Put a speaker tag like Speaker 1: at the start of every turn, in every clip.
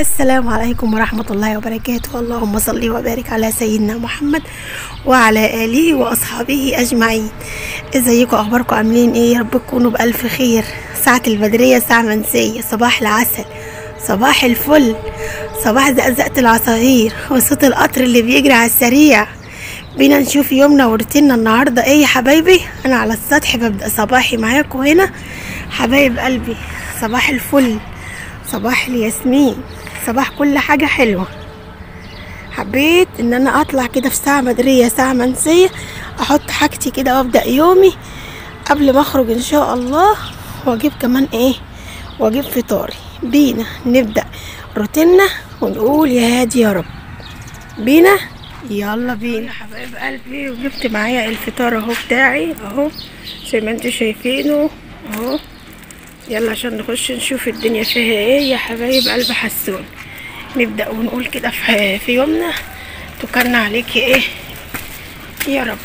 Speaker 1: السلام عليكم ورحمة الله وبركاته اللهم صل وبارك على سيدنا محمد وعلى آله وأصحابه أجمعين ازيكم أخباركم عاملين ايه يا رب تكونوا بألف خير ساعة البدرية ساعة منسية صباح العسل صباح الفل صباح زقزقة العصافير وصوت القطر اللي بيجري على السريع بينا نشوف يومنا وروتيننا النهاردة ايه يا حبايبي انا على السطح ببدأ صباحي معاكم هنا حبايب قلبي صباح الفل صباح الياسمين صباح كل حاجة حلوة حبيت ان انا اطلع كده في ساعة بدرية ساعة منسية احط حاجتي كده وابدأ يومي قبل ما اخرج ان شاء الله واجيب كمان ايه واجيب فطاري بينا نبدأ روتيننا ونقول يا هادي يا رب بينا يلا بينا يا حبايب قلبي وجبت معايا الفطار اهو بتاعي اهو زي ما انتوا شايفينه اهو يلا عشان نخش نشوف الدنيا فيها ايه يا حبايب قلب حسون نبدأ ونقول كده في, في يومنا توكلنا عليكي ايه يا رب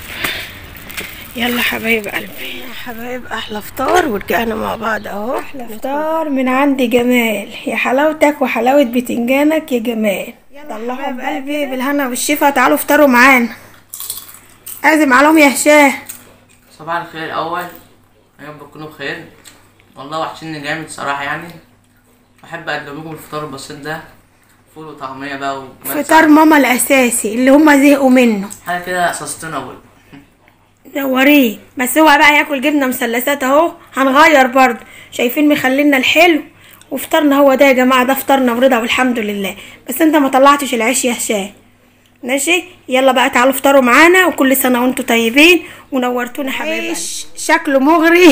Speaker 1: يلا حبايب قلبي يا حبايب احلى فطار ورجعنا مع بعض اهو احلى فطار من عند جمال يا حلاوتك وحلاوة بتنجانك يا جمال طلعوا قلبي بالهنا والشفا تعالوا افطروا معانا اعزم عليهم يا هشام
Speaker 2: صباح الخير الاول يا رب تكونوا بخير والله وحشني جامد صراحه يعني بحب اقدم لكم الفطار البسيط ده فول وطعميه بقى وبس.
Speaker 1: فطار ماما الاساسي اللي هما زهقوا منه
Speaker 2: حاجه كده سستينابل
Speaker 1: نوريه بس هو بقى ياكل جبنه مثلثات اهو هنغير برضه شايفين مخلينا الحلو وفطرنا هو ده يا جماعه ده فطرنا ورضا والحمد لله بس انت ما طلعتش العيش يا هشام ماشي يلا بقى تعالوا افطروا معانا وكل سنه وانتم طيبين ونورتونا حبايب عيش شكله مغري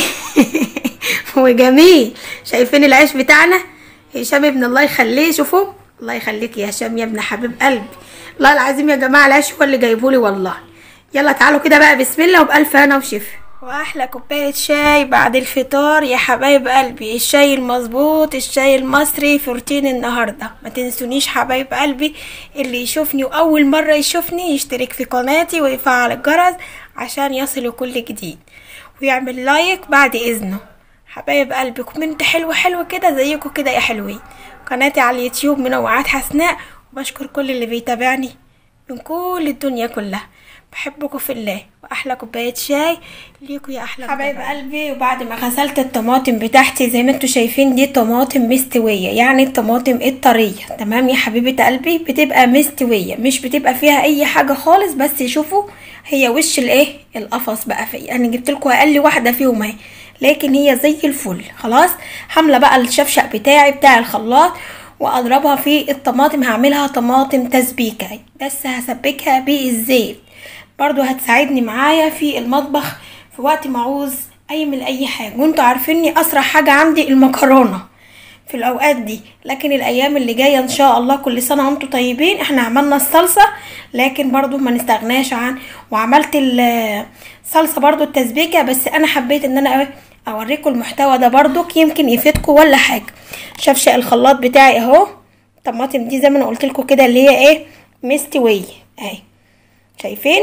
Speaker 1: وجميل شايفين العيش بتاعنا هشام ابن الله يخليه شوفوا الله يخليك يا هشام يا ابن حبيب قلبي والله العظيم يا جماعه العيش هو اللي جايبهولي والله يلا تعالوا كده بقى بسم الله وبألف هنا وشفا واحلى كوبايه شاي بعد الفطار يا حبايب قلبي الشاي المظبوط الشاي المصري في روتين النهارده ما تنسونيش حبايب قلبي اللي يشوفني واول مره يشوفني يشترك في قناتي ويفعل الجرس عشان يصله كل جديد ويعمل لايك بعد اذنه حبايب قلبي كومنت حلو حلو كده زيكم كده يا حلوين قناتي على اليوتيوب منوعات حسناء وبشكر كل اللي بيتابعني من كل الدنيا كلها بحبكم في الله واحلى كوبايه شاي ليكوا يا احلى حبايب قلبي وبعد ما غسلت الطماطم بتاعتي زي ما انتوا شايفين دي طماطم مستويه يعني الطماطم الطريه تمام يا حبيبه قلبي بتبقى مستويه مش بتبقى فيها اي حاجه خالص بس شوفوا هي وش الايه القفص بقى في انا جبت لكم اقل واحده فيهم اهي لكن هي زي الفل خلاص حامله بقى الشفشق بتاعي بتاع الخلاط واضربها في الطماطم هعملها طماطم تسبيكه بس هسبكها بالزيت برضو هتساعدني معايا في المطبخ في وقت ما عاوز اعمل اي حاجه وانتوا عارفيني اسرع حاجه عندي المكرونه في الاوقات دي لكن الايام اللي جايه ان شاء الله كل سنه وانتم طيبين احنا عملنا الصلصه لكن برضو ما نستغناش عن وعملت الصلصه برضو التسبيكه بس انا حبيت ان انا اوريكم المحتوى ده برضو يمكن يفيدكم ولا حاجه شفشق الخلاط بتاعي اهو الطماطم دي زي ما انا قلت لكم كده اللي هي ايه مستويه اهي شايفين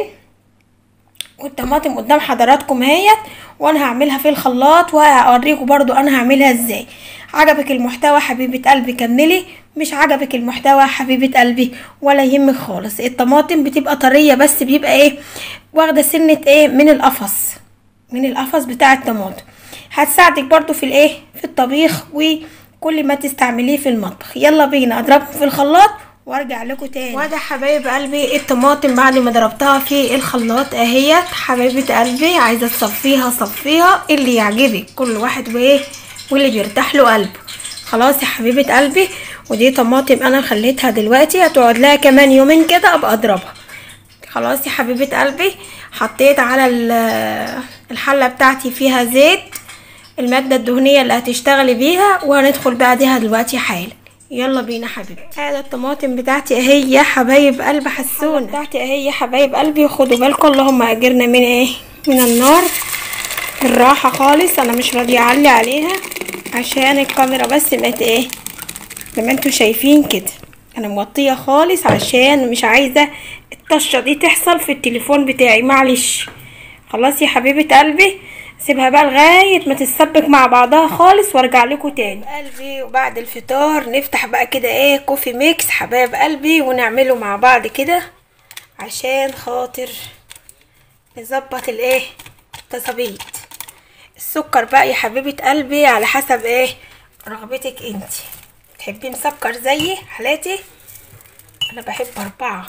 Speaker 1: والطماطم قدام حضراتكم اهيت وانا هعملها في الخلاط وهوريكم برضو انا هعملها ازاي عجبك المحتوى حبيبة قلبي كملي مش عجبك المحتوى حبيبة قلبي ولا يهمك خالص الطماطم بتبقى طرية بس بيبقى ايه واخدة سنة ايه من القفص من القفص بتاع الطماطم هتساعدك برضو في الايه في الطبيخ وكل ما تستعمليه في المطبخ يلا بينا اضربهم في الخلاط وارجع لكم تاني وده حبايب قلبي الطماطم بعد ما ضربتها في الخلاط اهيت حبايبه قلبي عايزه تصفيها صفيها اللي يعجبك كل واحد وايه واللي بيرتاح له قلبه خلاص يا حبيبه قلبي ودي طماطم انا خليتها دلوقتي هتقعد لها كمان يومين كده ابقى اضربها خلاص يا حبيبه قلبي حطيت على الحله بتاعتي فيها زيت الماده الدهنيه اللي هتشتغلي بيها وهندخل بعدها دلوقتي حالا يلا بينا حبيبي هذا الطماطم بتاعتي اهي يا حبايب قلب حسونه بتاعتي اهي يا حبايب قلبي خدوا بالكم اللهم اجرنا من ايه من النار بالراحه خالص انا مش راضيه اعلي عليها عشان الكاميرا بس بقت ايه زي ما انتوا شايفين كده انا موطيه خالص عشان مش عايزه الطشه دي تحصل في التليفون بتاعي معلش خلاص يا حبيبه قلبي سيبها بقى لغايه ما تتسبك مع بعضها خالص وارجع لكم تاني قلبي وبعد الفطار نفتح بقى كده ايه كوفي ميكس حبايب قلبي ونعمله مع بعض كده عشان خاطر نظبط الايه التظابيط السكر بقى يا حبيبه قلبي على حسب ايه رغبتك انتي تحبي مسكر زيي حالاتي انا بحب اربعة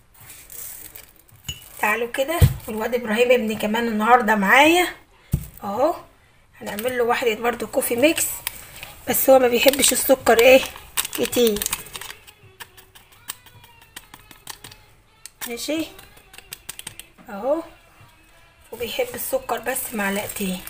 Speaker 1: تعالوا كده والواد ابراهيم ابني كمان النهارده معايا اهو هنعمل له واحدة برضو كوفي ميكس بس هو ما بيحبش السكر ايه كتير ماشي اهو وبيحب السكر بس معلقتين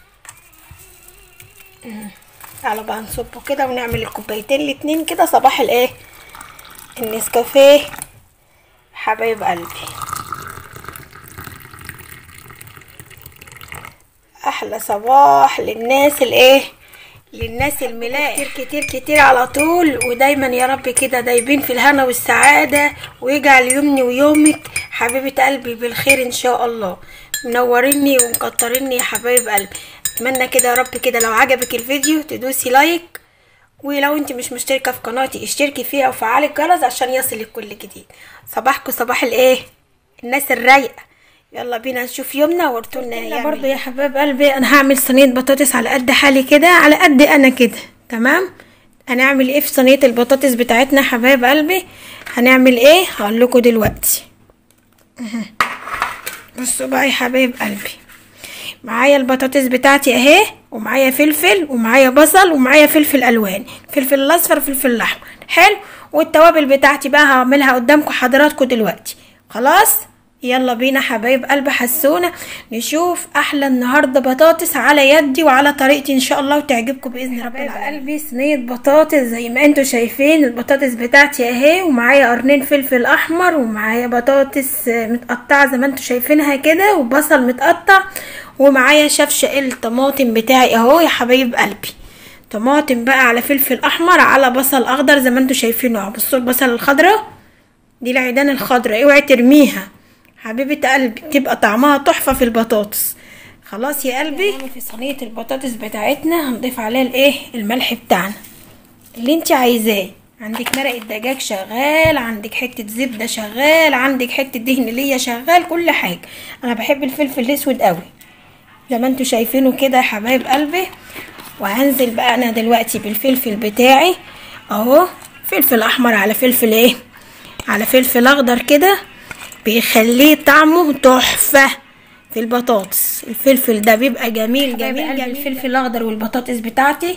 Speaker 1: مم. تعالوا بقى نصبه كده ونعمل الكوبايتين الاتنين كده صباح الايه النسكافيه حبايب قلبي احلى صباح للناس الايه للناس الملاك كتير كتير كتير على طول ودايما يا رب كده دايبين في الهنا والسعادة ويجعل يومني ويومك حبيبة قلبي بالخير ان شاء الله منوريني ومكتريني يا حبايب قلبي اتمنى كده يا رب كده لو عجبك الفيديو تدوسي لايك ولو انت مش مشتركه في قناتي اشتركي فيها وفعلي الجرس عشان يصلك كل جديد صباحكم صباح الايه الناس الرايقه يلا بينا نشوف يومنا ورتولنا يا برضو يا حباب قلبي انا هعمل صينيه بطاطس على قد حالي كده على قد انا كده تمام هنعمل ايه في صينيه البطاطس بتاعتنا يا حبايب قلبي هنعمل ايه هقول لكم دلوقتي بصوا بقى يا حبايب قلبي معايا البطاطس بتاعتي اهي ومعايا فلفل ومعايا بصل ومعايا فلفل الوان فلفل الاصفر وفلفل الاحمر حلو والتوابل بتاعتي بقى هعملها قدامكم حضراتكم دلوقتي خلاص يلا بينا حبايب قلب حسونا نشوف احلى النهارده بطاطس على يدي وعلى طريقتي ان شاء الله وتعجبكم باذن رب العالمين قلبي صينيه بطاطس زي ما انتم شايفين البطاطس بتاعتي اهي ومعايا قرنين فلفل احمر ومعايا بطاطس متقطعه زي ما انتم شايفينها كده وبصل متقطع ومعايا شفشق الطماطم بتاعي اهو يا حبايب قلبي طماطم بقى على فلفل احمر على بصل اخضر زي ما انتم شايفينه اهو بصوا البصل الخضراء دي العيدان الخضراء اوعي ترميها حبيبة قلبي بتبقى طعمها تحفة في البطاطس خلاص يا قلبي في صينية البطاطس بتاعتنا هنضيف عليها الايه الملح بتاعنا اللي انت عايزاه عندك مرق الدجاج شغال عندك حتة زبدة شغال عندك حتة دهن ليا شغال كل حاجة انا بحب الفلفل الاسود قوي زي ما انتوا شايفينه كده يا حبايب قلبي وهنزل بقى انا دلوقتي بالفلفل بتاعي اهو فلفل احمر على فلفل ايه على فلفل اخضر كده بيخليه طعمه تحفة في البطاطس الفلفل ده بيبقى جميل جميل جميل الفلفل الاخضر والبطاطس بتاعتي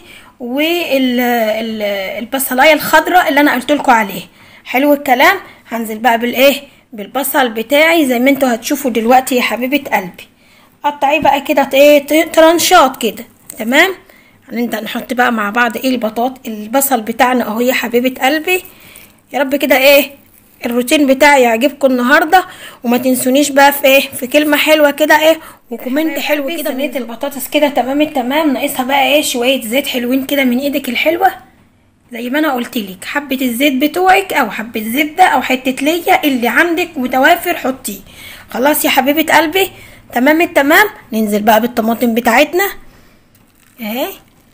Speaker 1: والبصلايه الخضراء اللي انا قلت لكم عليه حلو الكلام هنزل بقى بالايه بالبصل بتاعي زي ما انتوا هتشوفوا دلوقتي يا حبيبه قلبي قطعيه بقى كده ايه ترانشات كده تمام هنبدا نحط بقى مع بعض ايه البطاط البصل بتاعنا اهو يا حبيبه قلبي يا رب كده ايه الروتين بتاعي يعجبكم النهارده وما تنسونيش بقى في ايه في كلمه حلوه كده ايه وكومنت حلو كده صينيه البطاطس كده تمام التمام ناقصها بقى ايه شويه زيت حلوين كده من ايدك الحلوه زي ما انا قلت لك حبه الزيت بتوعك او حبه زبده او حته ليا اللي عندك متوافر حطيه خلاص يا حبيبه قلبي تمام التمام ننزل بقى بالطماطم بتاعتنا اهي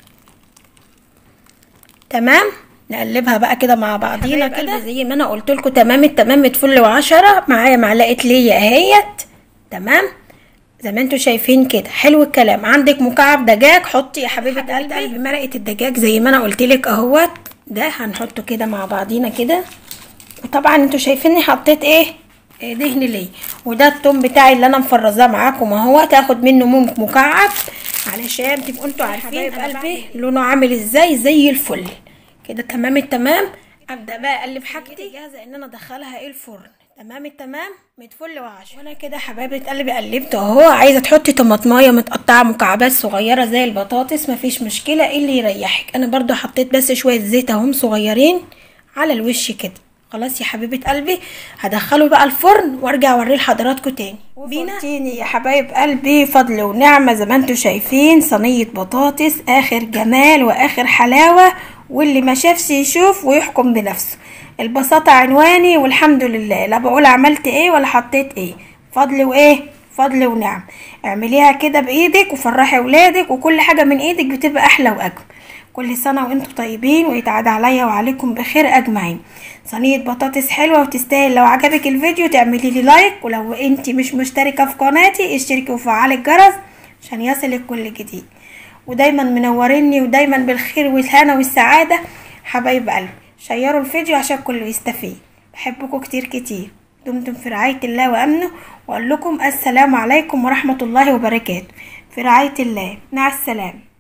Speaker 1: تمام نقلبها بقى كده مع بعضينا كده زي ما انا قلت لكم تمام التمام فل وعشرة معايا معلقه ليا اهيت تمام زي ما انتوا شايفين كده حلو الكلام عندك مكعب دجاج حطي يا حبيبه قلبي قلبي مرقه الدجاج زي ما انا قلت لك اهوت ده هنحطه كده مع بعضينا كده وطبعا انتوا شايفيني حطيت ايه دهن ليه وده التوم بتاعي اللي انا مفرزاه معاكم اهو تاخد منه ممك مكعب علشان تبقوا انتوا عارفين قلبي لونه عامل ازاي زي الفل كده تمام التمام ابدا بقى اقلب حاجتي جاهزه ان انا ادخلها ايه الفرن تمام التمام متفل وعشرة وانا كده حبايبه قلبي قلبت اهو عايزه تحطي طماطمايه متقطعه مكعبات صغيره زي البطاطس مفيش مشكله ايه اللي يريحك انا برضو حطيت بس شويه زيت اهم صغيرين على الوش كده خلاص يا حبيبه قلبي هدخله بقى الفرن وارجع اوريه لحضراتكم تاني بينا يا حبايب قلبي فضل ونعمه زي ما انتم شايفين صينيه بطاطس اخر جمال واخر حلاوه واللي ما شافش يشوف ويحكم بنفسه البساطة عنواني والحمد لله لا بقول عملت ايه ولا حطيت ايه فضل وايه فضل ونعم اعمليها كده بايدك وفرحي ولادك وكل حاجة من ايدك بتبقى احلى واجمل كل سنة وانتم طيبين ويتعاد عليا وعليكم بخير اجمعين صينية بطاطس حلوة وتستاهل لو عجبك الفيديو تعملي لي لايك ولو انت مش مشتركة في قناتي اشتركي وفعلي الجرس عشان يصلك كل جديد ودايما منوريني ودايما بالخير والهنا والسعادة حبايب قلبي شيروا الفيديو عشان كله يستفيد بحبكم كتير كتير دمتم في رعاية الله وأمنه وأقول لكم السلام عليكم ورحمة الله وبركاته في رعاية الله مع السلامة